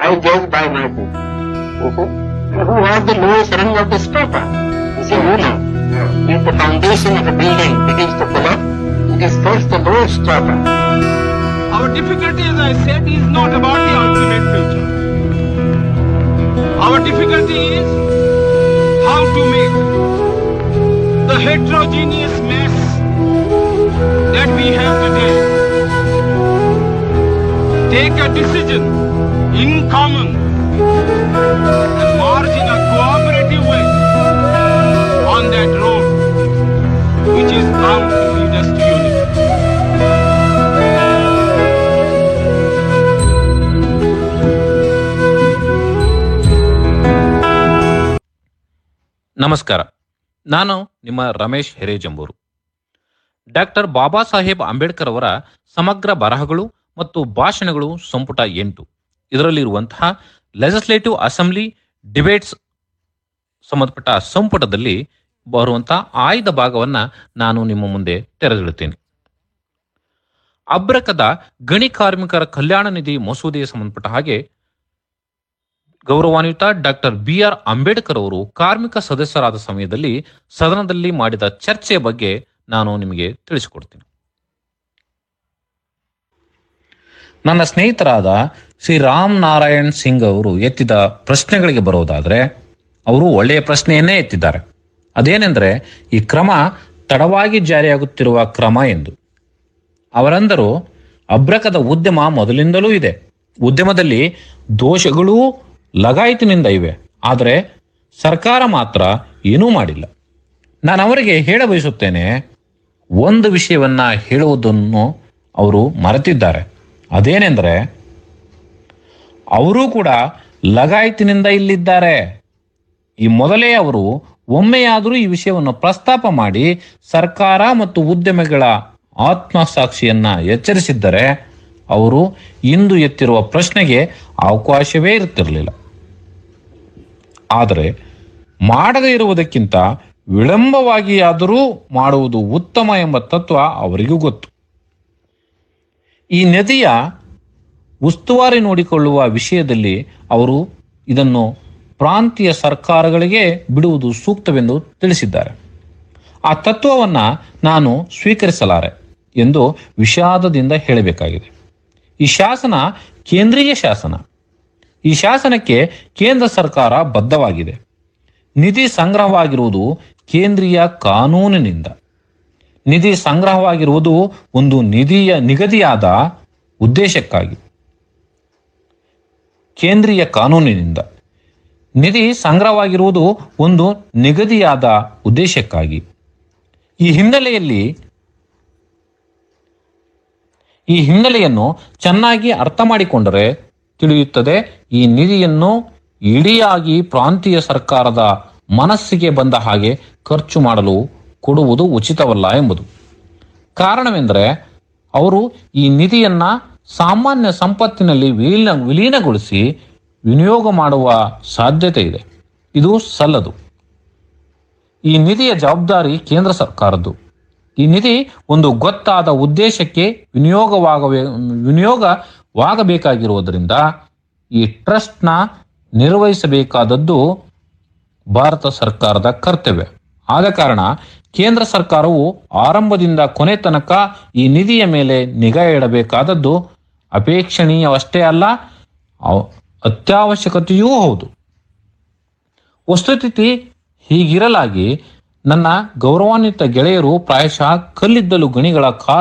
I judge by my book. Who has the lowest rung of the paper? Is it ruler? If the foundation of a building begins to collapse, it is first the lowest strata. Our difficulty, as I said, is not about the ultimate future. Our difficulty is how to make the heterogeneous mess that we have today take a decision in common and march in a cooperative way on that road which is bound to lead us to unity. ನಮಸ್ಕಾರ ನಾನು ನಿಮ್ಮ Ramesh Herejamburu doctor Baba Saheb Ambedkar ಅವರ ಸಮಗ್ರ ಬರಹಗಳು ಮತ್ತು ಭಾಷಣಗಳು ಸಂಪುಟ ಎಂಟು ಇದರಲ್ಲಿರುವಂತಹ legislative assembly debates ಸಂಬಂಧಪಟ್ಟ ಸಂಪುಟದಲ್ಲಿ ಬರುವಂತಹ ಆಯ್ದ ಭಾಗವನ್ನ ನಾನು ನಿಮ್ಮ ಮುಂದೆ ತೆರೆದಿಡುತ್ತೇನೆ ಅಬ್ರಕದ ಗಣಿ ಕಾರ್ಮಿಕರ ಕಲ್ಯಾಣ ನಿಧಿ ಮಸೂದೆಗೆ ಸಂಬಂಧಪಟ್ಟ ಹಾಗೆ ಗೌರವಾನ್ವಿತ ಡಾಕ್ಟರ್ ಬಿ ಆರ್ ಅಂಬೇಡ್ಕರ್ ಅವರು ಕಾರ್ಮಿಕ ಸದಸ್ಯರಾದ ಸಮಯದಲ್ಲಿ ಸದನದಲ್ಲಿ ಮಾಡಿದ ಚರ್ಚೆಯ ಬಗ್ಗೆ ನಾನು ನಿಮಗೆ ತಿಳಿಸಿಕೊಡ್ತೀನಿ ನನ್ನ ಸ್ನೇಹಿತರಾದ ಶ್ರೀ ರಾಮ್ ನಾರಾಯಣ್ ಸಿಂಗ್ ಅವರು ಎತ್ತಿದ ಪ್ರಶ್ನೆಗಳಿಗೆ ಬರೋದಾದ್ರೆ ಅವರು ಒಳ್ಳೆಯ ಪ್ರಶ್ನೆಯನ್ನೇ ಎತ್ತಿದ್ದಾರೆ ಅದೇನೆಂದರೆ ಈ ಕ್ರಮ ತಡವಾಗಿ ಜಾರಿಯಾಗುತ್ತಿರುವ ಕ್ರಮ ಎಂದು ಅವರಂದರು ಅಬ್ರಕದ ಉದ್ಯಮ ಮೊದಲಿಂದಲೂ ಇದೆ ಉದ್ಯಮದಲ್ಲಿ ದೋಷಗಳೂ ಲಗಾಯತಿನಿಂದ ಇವೆ ಆದರೆ ಸರ್ಕಾರ ಮಾತ್ರ ಏನೂ ಮಾಡಿಲ್ಲ ನಾನು ಅವರಿಗೆ ಹೇಳ ಬಯಸುತ್ತೇನೆ ಒಂದು ವಿಷಯವನ್ನ ಹೇಳುವುದನ್ನು ಅವರು ಮರೆತಿದ್ದಾರೆ ಅದೇನೆಂದರೆ ಅವರೂ ಕೂಡ ಲಗಾಯತಿನಿಂದ ಇಲ್ಲಿದ್ದಾರೆ ಈ ಮೊದಲೇ ಅವರು ಒಮ್ಮೆಯಾದರೂ ಈ ವಿಷಯವನ್ನು ಪ್ರಸ್ತಾಪ ಮಾಡಿ ಸರ್ಕಾರ ಮತ್ತು ಉದ್ಯಮಿಗಳ ಆತ್ಮಸಾಕ್ಷಿಯನ್ನ ಎಚ್ಚರಿಸಿದ್ದರೆ ಅವರು ಇಂದು ಎತ್ತಿರುವ ಪ್ರಶ್ನೆಗೆ ಅವಕಾಶವೇ ಇರುತ್ತಿರಲಿಲ್ಲ ಆದರೆ ಮಾಡದೇ ಇರುವುದಕ್ಕಿಂತ ವಿಳಂಬವಾಗಿಯಾದರೂ ಮಾಡುವುದು ಉತ್ತಮ ಎಂಬ ತತ್ವ ಅವರಿಗೂ ಗೊತ್ತು ಈ ನದಿಯ ಉಸ್ತುವಾರಿ ನೋಡಿಕೊಳ್ಳುವ ವಿಷಯದಲ್ಲಿ ಅವರು ಇದನ್ನು ಪ್ರಾಂತೀಯ ಸರ್ಕಾರಗಳಿಗೆ ಬಿಡುವುದು ಸೂಕ್ತವೆಂದು ತಿಳಿಸಿದ್ದಾರೆ ಆ ತತ್ವವನ್ನು ನಾನು ಸ್ವೀಕರಿಸಲಾರೆ ಎಂದು ವಿಷಾದದಿಂದ ಹೇಳಬೇಕಾಗಿದೆ ಈ ಶಾಸನ ಕೇಂದ್ರೀಯ ಶಾಸನ ಈ ಶಾಸನಕ್ಕೆ ಕೇಂದ್ರ ಸರ್ಕಾರ ಬದ್ಧವಾಗಿದೆ ನಿಧಿ ಸಂಗ್ರಹವಾಗಿರುವುದು ಕೇಂದ್ರೀಯ ಕಾನೂನಿನಿಂದ ನಿಧಿ ಸಂಗ್ರಹವಾಗಿರುವುದು ಒಂದು ನಿಧಿಯ ನಿಗದಿಯಾದ ಉದ್ದೇಶಕ್ಕಾಗಿ ಕೇಂದ್ರೀಯ ಕಾನೂನಿನಿಂದ ನಿಧಿ ಸಂಗ್ರಹವಾಗಿರುವುದು ಒಂದು ನಿಗದಿಯಾದ ಉದ್ದೇಶಕ್ಕಾಗಿ ಈ ಹಿನ್ನೆಲೆಯಲ್ಲಿ ಈ ಹಿನ್ನೆಲೆಯನ್ನು ಚೆನ್ನಾಗಿ ಅರ್ಥ ಮಾಡಿಕೊಂಡರೆ ತಿಳಿಯುತ್ತದೆ ಈ ನಿಧಿಯನ್ನು ಇಡಿಯಾಗಿ ಪ್ರಾಂತೀಯ ಸರ್ಕಾರದ ಮನಸ್ಸಿಗೆ ಬಂದ ಹಾಗೆ ಖರ್ಚು ಮಾಡಲು ಕೊಡುವುದು ಉಚಿತವಲ್ಲ ಎಂಬುದು ಕಾರಣವೆಂದರೆ ಅವರು ಈ ನಿಧಿಯನ್ನ ಸಾಮಾನ್ಯ ಸಂಪತ್ತಿನಲ್ಲಿ ವಿಲೀನ ವಿಲೀನಗೊಳಿಸಿ ವಿನಿಯೋಗ ಮಾಡುವ ಸಾಧ್ಯತೆ ಇದೆ ಇದು ಸಲ್ಲದು ಈ ನಿಧಿಯ ಜವಾಬ್ದಾರಿ ಕೇಂದ್ರ ಸರ್ಕಾರದ್ದು ಈ ನಿಧಿ ಒಂದು ಗೊತ್ತಾದ ಉದ್ದೇಶಕ್ಕೆ ವಿನಿಯೋಗವಾಗಬೇ ವಿನಿಯೋಗವಾಗಬೇಕಾಗಿರುವುದರಿಂದ ಈ ಟ್ರಸ್ಟ್ನ ನಿರ್ವಹಿಸಬೇಕಾದದ್ದು ಭಾರತ ಸರ್ಕಾರದ ಕರ್ತವ್ಯ ಆದ ಕಾರಣ ಕೇಂದ್ರ ಸರ್ಕಾರವು ಆರಂಭದಿಂದ ಕೊನೆ ತನಕ ಈ ನಿಧಿಯ ಮೇಲೆ ನಿಗಾ ಇಡಬೇಕಾದದ್ದು ಅಪೇಕ್ಷಣೀಯವಷ್ಟೇ ಅಲ್ಲ ಅವ- ಅತ್ಯವಶ್ಯಕತೆಯೂ ಹೌದು ವಸ್ತುಸ್ಥಿತಿ ಹೀಗಿರಲಾಗಿ ನನ್ನ ಗೌರವಾನ್ವಿತ ಗೆಳೆಯರು ಪ್ರಾಯಶಃ ಕಲ್ಲಿದ್ದಲು ಗಣಿಗಳ